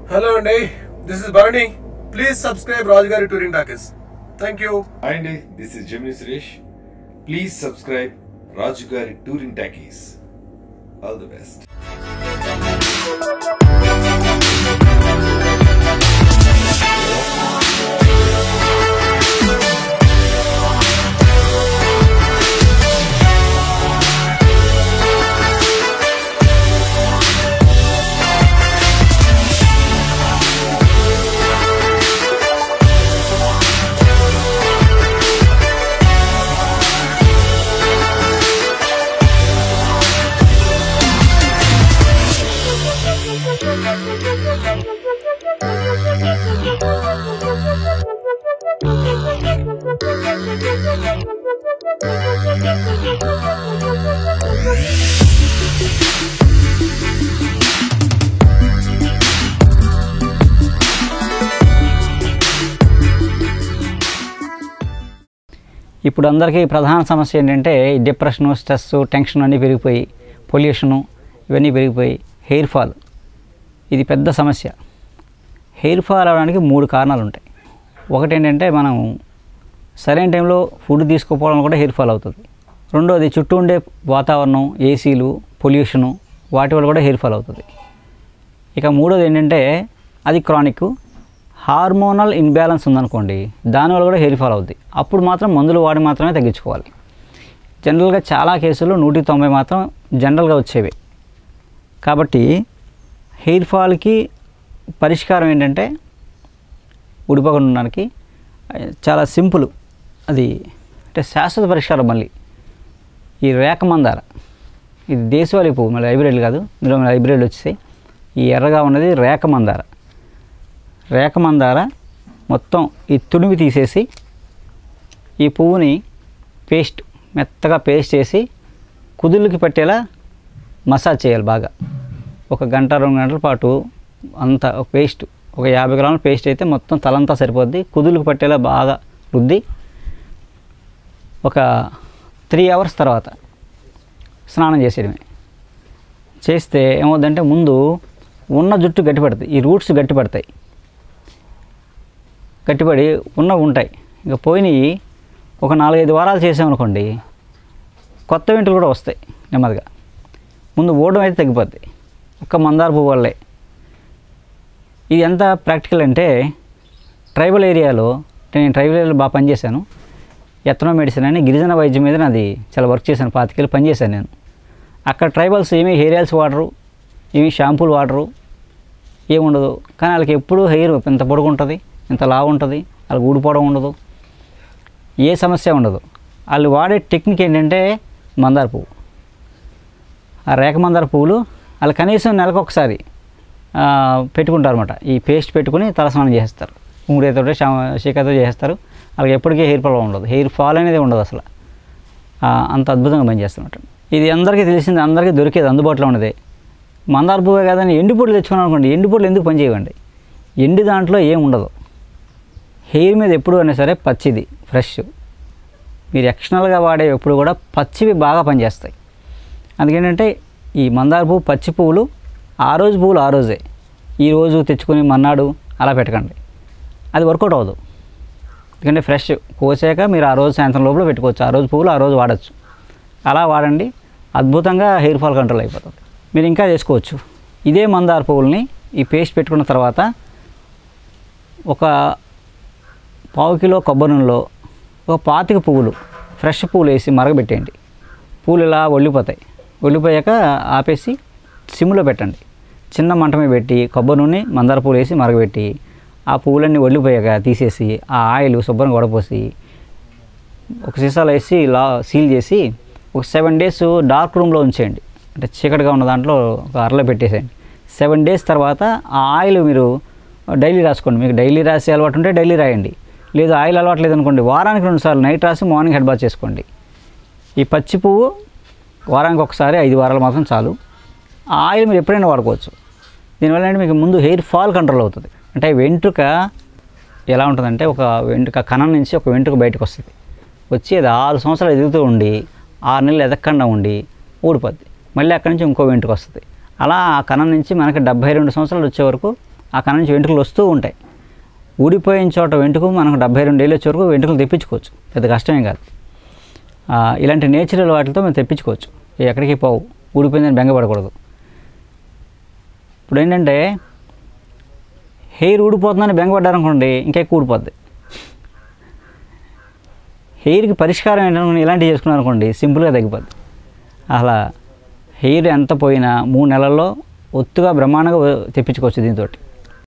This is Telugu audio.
హలో అండి this is Bharani please subscribe Raju గారి touring talkies thank you hi అండి this is Gemini Suresh please subscribe Raju గారి touring talkies all the best ఇప్పుడు అందరికీ ప్రధాన సమస్య ఏంటంటే ఈ డిప్రెషను స్ట్రెస్ టెన్షన్ అన్నీ పెరిగిపోయి పొల్యూషను ఇవన్నీ పెరిగిపోయి హెయిర్ ఫాల్ ఇది పెద్ద సమస్య హెయిర్ ఫాల్ అవడానికి మూడు కారణాలు ఉంటాయి ఒకటి ఏంటంటే మనం సరైన టైంలో ఫుడ్ తీసుకోకపోవడం కూడా హెయిర్ ఫాల్ అవుతుంది రెండోది చుట్టూ ఉండే వాతావరణం ఏసీలు పొల్యూషను వాటి వల్ల కూడా హెయిర్ ఫాల్ అవుతుంది ఇక మూడోది ఏంటంటే అది క్రానిక్ హార్మోనల్ ఇన్బ్యాలెన్స్ ఉందనుకోండి దానివల్ల కూడా హెయిర్ ఫాల్ అవుద్ది అప్పుడు మాత్రం మందులు వాడి మాత్రమే తగ్గించుకోవాలి జనరల్గా చాలా కేసులు నూటికి తొంభై మాత్రం జనరల్గా వచ్చేవి కాబట్టి హెయిర్ ఫాల్కి పరిష్కారం ఏంటంటే ఉడిపోకుండా ఉండడానికి చాలా సింపుల్ అది అంటే శాశ్వత పరిష్కారం మళ్ళీ ఈ రేఖ మందార ఇది దేశవాళీ పువ్వు మళ్ళీ హైబ్రిడ్ కాదు ఇందులో మళ్ళీ హైబ్రిడ్ వచ్చేసాయి ఈ ఎర్రగా ఉన్నది రేఖ మందార రేఖ మందార మొత్తం ఈ తుడిమి తీసేసి ఈ పువ్వుని పేస్ట్ మెత్తగా పేస్ట్ చేసి కుదుళ్ళకి పట్టేలా మసాజ్ చేయాలి బాగా ఒక గంట రెండు గంటల పాటు అంత పేస్ట్ ఒక యాభై గ్రాముల పేస్ట్ అయితే మొత్తం తలంతా సరిపోద్ది కుదుళ్ళకి పట్టేలా బాగా రుద్ది ఒక త్రీ అవర్స్ తర్వాత స్నానం చేసేయడమే చేస్తే ఏమవుద్దంటే ముందు ఉన్న జుట్టు గట్టిపడుతుంది ఈ రూట్స్ గట్టిపడతాయి గట్టిపడి ఉన్నవి ఉంటాయి ఇక పోయినవి ఒక నాలుగైదు వారాలు చేసామనుకోండి కొత్త వెంట్రులు కూడా వస్తాయి నెమ్మదిగా ముందు ఓడడం అయితే తగ్గిపోద్ది ఒక్క మందార పువ్వు వల్లే ఇది ఎంత ప్రాక్టికల్ అంటే ట్రైబల్ ఏరియాలో నేను ట్రైబల్ ఏరియాలో బాగా పనిచేశాను ఎత్తనో మెడిసిన్ అని గిరిజన వైద్యం మీద నాది చాలా వర్క్ చేశాను పాతికేళ్ళు పనిచేశాను నేను అక్కడ ట్రైబల్స్ ఏమీ హెయిర్ ఆయిల్స్ వాడరు ఏమీ షాంపూలు వాడరు ఏముండదు కానీ వాళ్ళకి ఎప్పుడూ హెయిర్ ఇంత పొడుగు ఉంటుంది ఇంత లావు ఉంటుంది వాళ్ళకి ఊడిపోవడం ఉండదు ఏ సమస్య ఉండదు వాళ్ళు వాడే టెక్నిక్ ఏంటంటే మందార పువ్వు ఆ రేఖ మందార పువ్వులు వాళ్ళు కనీసం నెలకు ఒకసారి పెట్టుకుంటారన్నమాట ఈ పేస్ట్ పెట్టుకుని తలస్నానం చేస్తారు ఉంగుడేతో శీకతో చేస్తారు వాళ్ళకి ఎప్పటికీ హెయిర్ ప్రాబ్లం ఉండదు హెయిర్ ఫాల్ అనేది ఉండదు అసలు ఆ, అంత అద్భుతంగా పనిచేస్తున్నట్టు ఇది అందరికీ తెలిసింది అందరికీ దొరికేది అందుబాటులో ఉన్నదే మందార పువ్వే కాదని ఎండిపొట్లు తెచ్చుకున్నాం అనుకోండి ఎండిపొట్లు ఎందుకు పనిచేయవండి ఎండి దాంట్లో ఏం ఉండదు హెయిర్ మీద ఎప్పుడు అయినా సరే పచ్చిది ఫ్రెష్ మీరు ఎక్స్టర్నల్గా వాడే ఎప్పుడు కూడా పచ్చివి బాగా పనిచేస్తాయి అందుకేంటంటే ఈ మందార పువ్వు పచ్చి పువ్వులు ఆ రోజు పువ్వులు ఆ రోజే ఈ రోజు తెచ్చుకొని మన్నాడు అలా పెట్టకండి అది వర్కౌట్ అవ్వదు ఎందుకంటే ఫ్రెష్ కోసాక మీరు ఆ రోజు సాయంత్రం లోపల పెట్టుకోవచ్చు ఆ రోజు పువ్వులు ఆ రోజు వాడచ్చు అలా వాడండి అద్భుతంగా హెయిర్ ఫాల్ కంట్రోల్ అయిపోతుంది మీరు ఇంకా చేసుకోవచ్చు ఇదే మందార పువ్వుల్ని ఈ పేస్ట్ పెట్టుకున్న తర్వాత ఒక పావు కిలో కొబ్బరి నూనెలో ఒక పాతిక పువ్వులు ఫ్రెష్ పువ్వులు వేసి మరగబెట్టేయండి పూలు ఇలా ఒళ్ళిపోతాయి ఒళ్ళిపోయాక ఆపేసి సిమ్లో పెట్టండి చిన్న మంట మీద పెట్టి కొబ్బరి నూనె మందార పూలు వేసి మరగబెట్టి ఆ పువ్వులన్నీ ఒళ్ళిపోయాక తీసేసి ఆ ఆయిల్ శుభ్రంగా వడపోసి ఒక సీసాలో వేసి లా సీల్ చేసి ఒక సెవెన్ డేస్ డార్క్ రూమ్లో ఉంచేయండి అంటే చీకటిగా ఉన్న దాంట్లో ఒక అరలో పెట్టేసేయండి సెవెన్ డేస్ తర్వాత ఆ ఆయిల్ మీరు డైలీ రాసుకోండి మీకు డైలీ రాసే అలవాటు ఉంటే డైలీ రాయండి లేదు ఆయిల్ అలవాటు లేదనుకోండి వారానికి రెండుసార్లు నైట్ రాసి మార్నింగ్ హెడ్ బాత్ చేసుకోండి ఈ పచ్చి పువ్వు వారానికి ఒకసారి ఐదు వారాలు మాత్రం చాలు ఆ ఆయిల్ మీరు ఎప్పుడైనా వాడుకోవచ్చు దీనివల్ల ఏంటి మీకు ముందు హెయిర్ ఫాల్ కంట్రోల్ అవుతుంది అంటే వెంట్రుక ఎలా ఉంటుందంటే ఒక వెంట్రుక కణం నుంచి ఒక వెంట్రుక బయటకు వస్తుంది వచ్చి అది ఆరు సంవత్సరాలు ఎదుగుతూ ఉండి ఆరు నెలలు ఎదగకుండా ఉండి ఊడిపోద్ది మళ్ళీ అక్కడి నుంచి ఇంకో వెంట్రుక వస్తుంది అలా ఆ కణం నుంచి మనకి డెబ్బై రెండు సంవత్సరాలు వచ్చే వరకు ఆ కణ నుంచి వెంట్రుకలు వస్తూ ఉంటాయి ఊడిపోయిన చోట వెంట్రుకు మనకు డెబ్బై రెండు ఏళ్ళ వచ్చే వరకు వెంట్రుకలు తెప్పించుకోవచ్చు పెద్ద కష్టమే కాదు ఆ, ఇలాంటి నేచురల్ వాటితో మేము తెప్పించుకోవచ్చు ఇవి ఎక్కడికి పోవు ఊడిపోయిందని బెంగపడకూడదు ఇప్పుడు ఏంటంటే హెయిర్ ఊడిపోతుందని బెంగపడ్డారనుకోండి ఇంకా ఎక్కువ ఊడిపోద్ది హెయిర్కి పరిష్కారం ఏంటనుకోండి ఇలాంటివి చేసుకున్నారనుకోండి సింపుల్గా తగ్గిపోద్ది అసలు హెయిర్ ఎంత పోయినా మూడు నెలల్లో ఒత్తుగా బ్రహ్మాండంగా తెప్పించుకోవచ్చు దీంతో